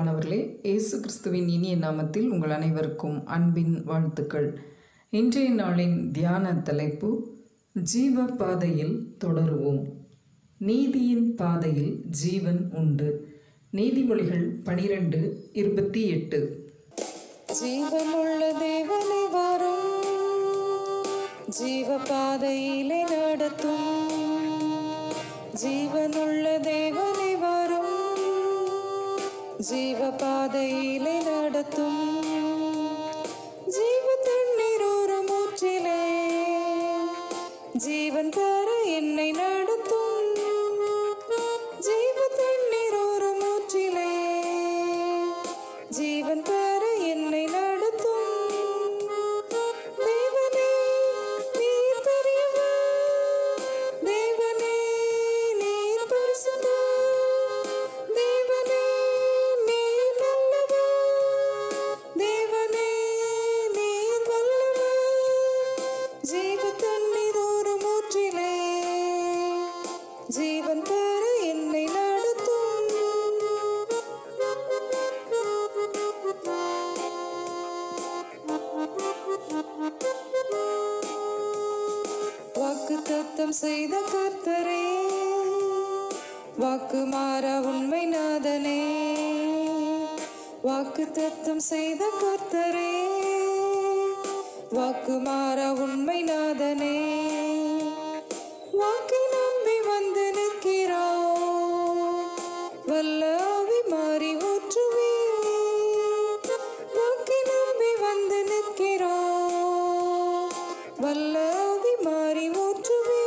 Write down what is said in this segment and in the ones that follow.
பிரியமானவர்களே இயேசு கிறிஸ்துவின் இனிய நாமத்தில் உங்கள் அனைவருக்கும் அன்பின் வாழ்த்துக்கள் இன்றைய நாளின் தியான தலைப்பு ஜீவ பாதையில் தொடருவோம் நீதியின் பாதையில் ஜீவன் உண்டு நீதிமொழிகள் பனிரெண்டு இருபத்தி எட்டு ஜீவனுள்ள தேவனை வரும் ஜீவ பாதையிலே நடத்தும் ஜீவனுள்ள தேவனை வரும் ஜீவ பாதையிலே நடத்தும் ஜீவ தண்ணீர் ஒரு மூச்சிலே ஜீவன் பெற என்னை நடத்தும் ஜீவ தண்ணீர் ஒரு மூச்சிலே ஜீவன் பெற என்னை நடத்தும் தேவனே நீர் பெரியவர் தேவனே நீர் பரிசுத்தர் தேவனே நீர் நல்லவர் தேவனே நீர் வல்லவர் ஜீவ தண்ணீர் ஒரு மூச்சிலே ஜீவன் பெற என்னை நடத்தும் வாக்கு தத்தம் செய்த கர்த்தரே வாக்கு மாற உண்மை நாதனே வாக்கு தத்தம் செய்த கர்த்தரே வாக்கு மாற உண்மை நாதனே வாக்கை நம்பி வந்து நிற்கிறோம் வல்ல ஆவி மாறி ஊற்றுவே வாக்கை நம்பி வந்து நிற்கிறோம் வல்ல ஆவி மாறி ஊற்றுவே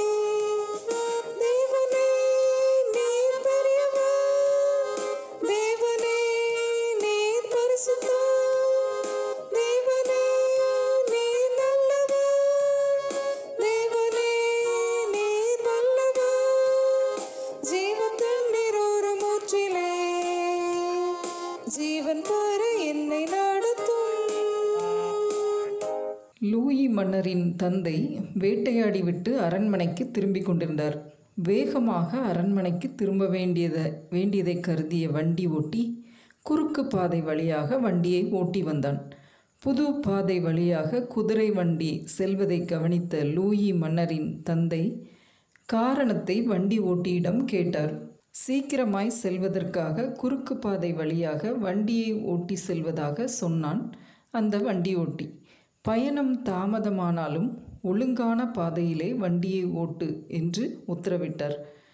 தேவனே நீர் பெரியவர் தேவனே நீர் பரிசுத்தர் தேவனே நீர் நல்லவர் தேவனே நீர் வல்லவர் ஜீவன் தண்ணீர் ஒரு மூச்சிலே ஜீவன் பெற என்னை நடத்தும் லூயி மன்னரின் தந்தை வேட்டையாடிவிட்டு அரண்மனைக்கு திரும்பிக் கொண்டிருந்தார் வேகமாக அரண்மனைக்கு திரும்ப வேண்டியதை வேண்டியதை கருதிய வண்டி ஓட்டி குறுக்கு பாதை வழியாக வண்டியை ஓட்டி வந்தான் புது பாதை வழியாக குதிரை வண்டி செல்வதை கவனித்த லூயி மன்னரின் தந்தை காரணத்தை வண்டி ஓட்டியிடம் கேட்டார் சீக்கிரமாய் செல்வதற்காக குறுக்கு பாதை வழியாக வண்டியை ஓட்டி செல்வதாக சொன்னான் அந்த வண்டி ஓட்டி பயணம் தாமதமானாலும் ஒழுங்கான பாதையிலே வண்டியை ஓட்டு என்று உத்தரவிட்டார்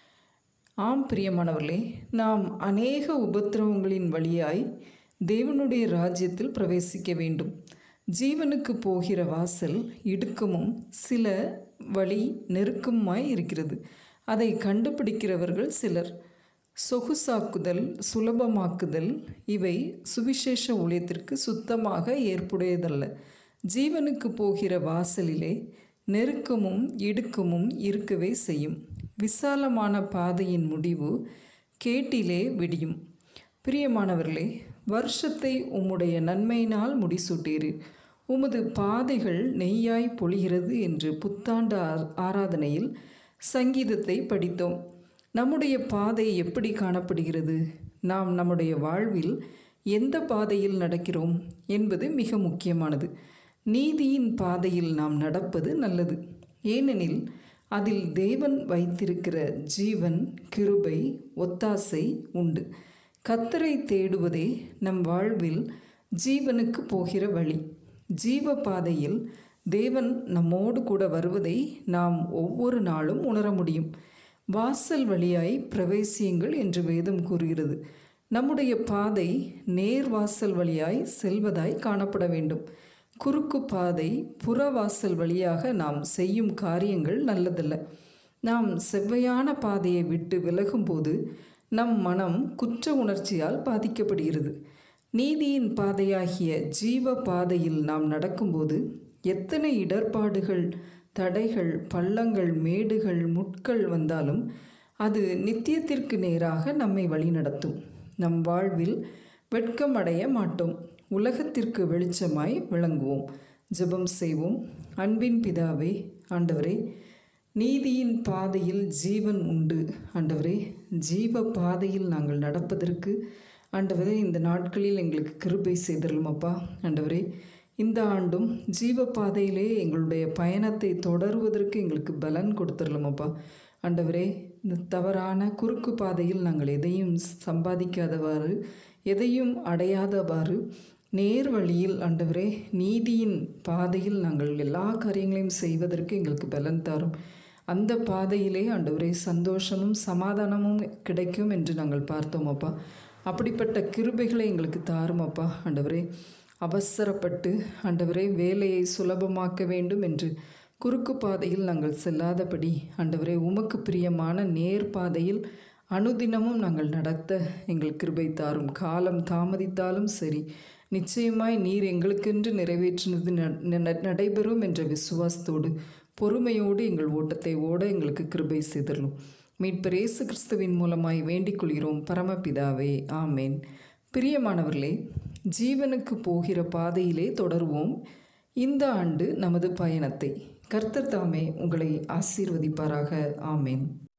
ஆம் பிரியமானவர்களே நாம் அநேக உபத்திரவங்களின் வழியாய் தேவனுடைய ராஜ்யத்தில் பிரவேசிக்க வேண்டும் ஜீவனுக்கு போகிற வாசல் இடுக்கமும் சில வழி நெருக்கமாய் இருக்கிறது அதை கண்டுபிடிக்கிறவர்கள் சிலர் சொகுசாக்குதல் சுலபமாக்குதல் இவை சுவிசேஷ ஊழியத்திற்கு சுத்தமாக ஏற்புடையதல்ல ஜீவனுக்கு போகிற வாசலிலே நெருக்கமும் இடுக்கமும் இருக்கவே செய்யும் விசாலமான பாதையின் முடிவு கேட்டிலே விடியும் பிரியமானவர்களே வருஷத்தை உம்முடைய நன்மையினால் முடிசூட்டீரீர் உமது பாதைகள் நெய்யாய் பொழிகிறது என்று புத்தாண்டு ஆ- ஆராதனையில் சங்கீதத்தை படித்தோம் நம்முடைய பாதை எப்படி காணப்படுகிறது நாம் நம்முடைய வாழ்வில் எந்த பாதையில் நடக்கிறோம் என்பது மிக முக்கியமானது நீதியின் பாதையில் நாம் நடப்பது நல்லது ஏனெனில் அதில் தேவன் வைத்திருக்கிற ஜீவன் கிருபை ஒத்தாசை உண்டு கத்தரை தேடுவதே நம் வாழ்வில் ஜீவனுக்கு போகிற வழி ஜீவ பாதையில் தேவன் நம்மோடு கூட வருவதை நாம் ஒவ்வொரு நாளும் உணர முடியும் வாசல் வழியாய் பிரவேசியுங்கள் என்று வேதம் கூறுகிறது நம்முடைய பாதை நேர் வாசல் வழியாய் செல்வதாய் காணப்பட வேண்டும் குறுக்கு பாதை புறவாசல் வழியாக நாம் செய்யும் காரியங்கள் நல்லதல்ல நாம் செவ்வையான பாதையை விட்டு விலகும்போது நம் மனம் குற்ற உணர்ச்சியால் பாதிக்கப்படுகிறது நீதியின் பாதையாகிய ஜீவ பாதையில் நாம் நடக்கும்போது எத்தனை இடர்பாடுகள் தடைகள் பள்ளங்கள் மேடுகள் முட்கள் வந்தாலும் அது நித்தியத்திற்கு நேராக நம்மை வழிநடத்தும் நம் வாழ்வில் வெட்கமடைய மாட்டோம் உலகத்திற்கு வெளிச்சமாய் விளங்குவோம் ஜெபம் செய்வோம் அன்பின் பிதாவே ஆண்டவரே நீதியின் பாதையில் ஜீவன் உண்டு ஆண்டவரே ஜீவ பாதையில் நாங்கள் நடப்பதற்கு ஆண்டவரே இந்த நாட்களில் எங்களுக்கு கிருபை செய்திருளும் அப்பா ஆண்டவரே இந்த ஆண்டும் ஜீவ பாதையிலே எங்களுடைய பயணத்தை தொடருவதற்கு எங்களுக்கு பலன் கொடுத்துடலும் அப்பா ஆண்டவரே இந்த தவறான குறுக்கு பாதையில் நாங்கள் எதையும் சம்பாதிக்காதவாறு எதையும் அடையாதவாறு நேர் வழியில் ஆண்டவரே நீதியின் பாதையில் நாங்கள் எல்லா காரியங்களையும் செய்வதற்கு எங்களுக்கு பலன் தரும் அந்த பாதையிலே ஆண்டவரே சந்தோஷமும் சமாதானமும் கிடைக்கும் என்று நாங்கள் பார்த்தோம் அப்பா அப்படிப்பட்ட கிருபைகளை எங்களுக்கு தாரும் அப்பா ஆண்டவரே அவசரப்பட்டு ஆண்டவரே வேலையை சுலபமாக்க வேண்டும் என்று குறுக்கு பாதையில் நாங்கள் செல்லாதபடி ஆண்டவரே உமக்கு பிரியமான நேர் பாதையில் அனுதினமும் நாங்கள் நடத்த எங்கள் கிருபை தாரும் காலம் தாமதித்தாலும் சரி நிச்சயமாய் நீர் எங்களுக்கென்று நிறைவேற்றினது ந- ந- நடைபெறும் என்ற விசுவாசத்தோடு பொறுமையோடு எங்கள் ஓட்டத்தை ஓட எங்களுக்கு கிருபை செய்தரலும் மீட்பர் இயேசு கிறிஸ்துவின் மூலமாய் வேண்டிக் கொள்கிறோம் பரமபிதாவே ஆமேன் பிரியமானவர்களே ஜீவனுக்கு போகிற பாதையிலே தொடருவோம் இந்த ஆண்டு நமது பயணத்தை கர்த்தர் தாமே உங்களை ஆசீர்வதிப்பாராக ஆமேன்